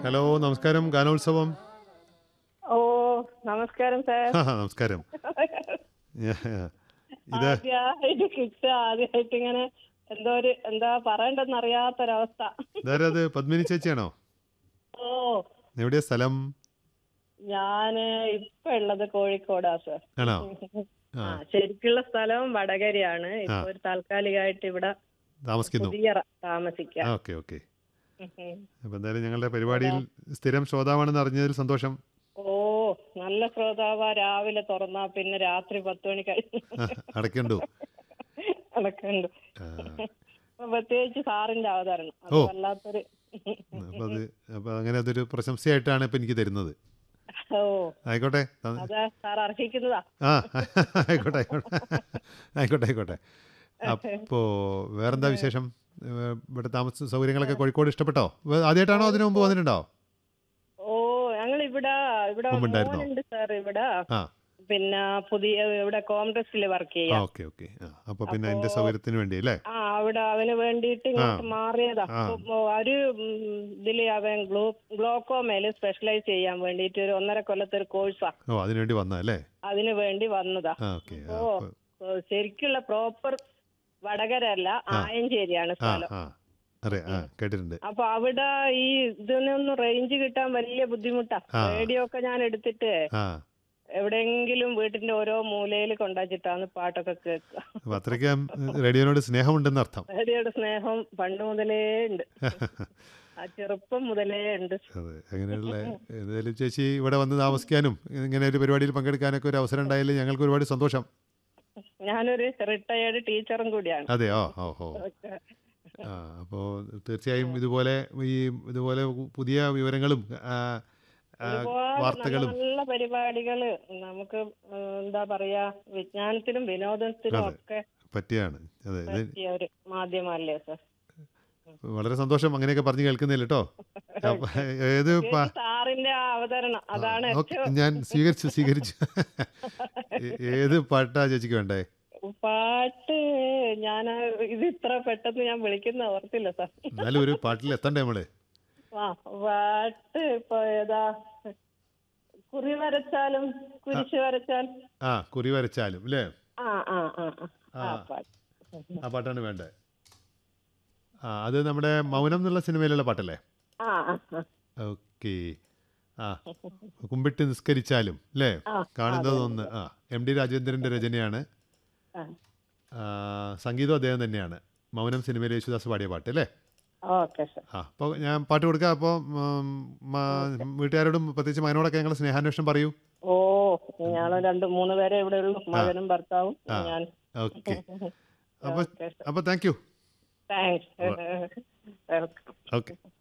Hello നമസ്കാരം ഗാനോത്സവം ഓ നമസ്കാരം സാർ ആ, നമസ്കാരം ഞാ- ഇത് ആദ്യമായിട്ട് കിട്ടുക ആദ്യമായിട്ട് ഇങ്ങനെ എന്തോ ഒരു എന്താ പറയണ്ടെന്ന് അറിയാത്തൊരവസ്ഥ ഇതാരത് പത്മിനി ചേച്ചിയാണോ ഓ എവിടെയാ സ്ഥലം ഞാന് ഇപ്പൊ ഉള്ളത് കോഴിക്കോടാ സാർ ആണോ ആ ആ ശരിക്കുള്ള സ്ഥലം വടകരയാണ് ഇപ്പൊ ഒരു താൽക്കാലികമായിട്ട് ഇവിടെ താമസിക്കുന്നു പുതിയ താമസിക്കാം ആ ഓക്കെ ഓക്കെ അപ്പൊ എന്തായാലും ഞങ്ങളുടെ പരിപാടിയിൽ സ്ഥിരം ശ്രോതാവാണെന്ന് അറിഞ്ഞതിൽ സന്തോഷം ഓ നല്ല ശ്രോതാവ രാവിലെ തുറന്നാ പിന്നെ രാത്രി പത്ത് മണി കഴിഞ്ഞു ആ, അടയ്ക്കണ്ടു നടക്കുന്നുണ്ട് ആ, അപ്പൊ പ്രത്യേകിച്ച് സാറിന്റെ അവതരണം അത് ഓ. വല്ലാത്തൊരു അപ്പൊ അത് അപ്പൊ അങ്ങനെ അതൊരു പ്രശംസയായിട്ടാണ് ഇപ്പൊ എനിക്ക് തരുന്നത് ഓ ആയിക്കോട്ടെ ത- അതാ സാർ അർഹിക്കുന്നതാ ആ ആയിക്കോട്ടെ ആയിക്കോട്ടെ ആയിക്കോട്ടെ ആയിക്കോട്ടെ അപ്പോ വേറെന്താ വിശേഷം ഏ, ഇവിടെ താമസ സൗകര്യങ്ങളൊക്കെ കോഴിക്കോട് ഇഷ്ടപ്പെട്ടോ വേ- ആദ്യമായിട്ടാണോ അതിനു മുമ്പ് വന്നിട്ടുണ്ടോ ഓ ഞങ്ങൾ ഇവിടെ ഇവിടെ മുമ്പുണ്ടായിരുന്നോ? മോനുണ്ട് സാർ ഇവിടെ ആ പിന്നെ പുതിയ ഇവിടെ കോൺഗ്രസിൽ വർക്ക് ആ ചെയ്യാം ഓക്കെ ഓക്കെ ആ അപ്പൊ പിന്നെ എന്റെ സൗകര്യത്തിന് വേണ്ടി അല്ലേ ആ അവിടെ അവന് വേണ്ടിയിട്ട് ഇങ്ങോട്ട് മാറിയതാ ആ. അപ്പൊ ഒരു ഉം, ഇതില് അവൻ ഗ്ലൂ ഗ്ലോക്കോമേല് സ്പെഷ്യലൈസ് ചെയ്യാൻ വേണ്ടിയിട്ട് ഒരു ഒന്നര കൊല്ലത്തെ ഒരു കോഴ്സാ ഓ അതിനു വേണ്ടി വന്ന അല്ലേ അതിന് വേണ്ടി വന്നതാ ആ ഓക്കെ ആ ഓ അപ്പൊ- ഓ, ശരിക്കുള്ള പ്രോപ്പർ വടകര അല്ല ആയഞ്ചേരിയാണ് ആ സ്ഥലം ആ അറിയാം ആ കേട്ടിട്ടുണ്ട് അപ്പൊ അവിടെ ഈ ഇതിനൊന്നും റേഞ്ച് കിട്ടാൻ വലിയ ബുദ്ധിമുട്ടാ ആ. റേഡിയോ ഒക്കെ ഞാൻ എടുത്തിട്ട് ആ എവിടെയെങ്കിലും വീട്ടിന്റെ ഓരോ മൂലയിൽ കൊണ്ടാച്ചിട്ടാണ് പാട്ടൊക്കെ കേൾക്കുക അപ്പൊ അത്രയ്ക്ക് റേഡിയോനോട് സ്നേഹമുണ്ടെന്ന് അർത്ഥം റേഡിയോയുടെ സ്നേഹം പണ്ട് മുതലേ ഉണ്ട് ആ ചെറുപ്പം മുതലേ ഉണ്ട് അതെ അങ്ങനെയുള്ള എന്തായാലും ചേച്ചി ഇവിടെ വന്ന് താമസിക്കാനും ഇങ്ങനെ ഒരു പരിപാടിയിൽ പങ്കെടുക്കാനൊക്കെ ഒരു അവസരം ഉണ്ടായാലും ഞങ്ങൾക്ക് ഒരുപാട് സന്തോഷം ഞാനൊരു റിട്ടയേർഡ് ടീച്ചറും കൂടിയാണ് അതെയോ ഓ ഓ ആ അപ്പോൾ തീർച്ചയായും ഇതുപോലെ ഈ ഇതുപോലെ പുതിയ വിവരങ്ങളും ആ, ആ, ഒരുപാട് നല്ല വാർത്തകളും നല്ല പരിപാടികള് നമുക്ക് ഉം, എന്താ പറയാ വിജ്ഞാനത്തിനും വിനോദത്തിനും അതെ. ഒക്കെ പറ്റിയാണ് അതെ ഇത് പറ്റിയ ഒരു മാധ്യമല്ലേ സർ വളരെ സന്തോഷം അങ്ങനെയൊക്കെ പറഞ്ഞു കേൾക്കുന്നില്ല കേട്ടോ അപ്പൊ ഏത് പ- സാറിന്റെ ആ അവതരണം അതാണ് ഓക്കെ ഏറ്റവും ഞാൻ സ്വീകരിച്ചു സ്വീകരിച്ചു ഏ- ഏത് പാട്ടാ ചേച്ചിക്ക് വേണ്ടേ പാട്ട് ഞാൻ ഇത് ഇത്ര പെട്ടെന്ന് ഞാൻ വിളിക്കുന്ന ഓർത്തില്ല സാർ എന്നാലും ഒരു പാട്ടിൽ എത്തണ്ടേ നമ്മള് ആ പാട്ട് ഇപ്പൊ ഏതാ കുറി വരച്ചാലും കുരിശ് വരച്ചാൽ ആ കുറി വരച്ചാലും അല്ലേ ആ ആ ആ ആ, ആ ആ. പാട്ട് ആ പാട്ടാണ് വേണ്ടത് ആ അത് നമ്മുടെ മൗനം എന്നുള്ള സിനിമയിലുള്ള പാട്ടല്ലേ ആ ആ ആ. ഓക്കെ ആ കുമ്പിട്ട് നിസ്കരിച്ചാലും അല്ലേ ആ, കാണുന്നത് ഒന്ന് ആ എം ഡി രാജേന്ദ്രന്റെ രചനയാണ് ആ. ആ, സംഗീതം അദ്ദേഹം തന്നെയാണ് മൗനം സിനിമയിൽ യേശുദാസ് പാടിയ പാട്ട് അല്ലേ ഓക്കെ സാർ ആ അപ്പോൾ ഞാൻ പാട്ട് കൊടുക്കാം അപ്പോൾ വീട്ടുകാരോടും പ്രത്യേകിച്ച് മകനോടൊക്കെ ഞങ്ങൾ സ്നേഹാന്വേഷണം പറയൂ ഓ ഞങ്ങൾ രണ്ട് മൂന്ന് പേരെ ഇവിടെ ഉള്ളൂ മകനും ഭർത്താവും ആ. ഞാൻ ഓക്കെ അപ്പോൾ ഓക്കെ അപ്പോൾ thank you thanks welcome okay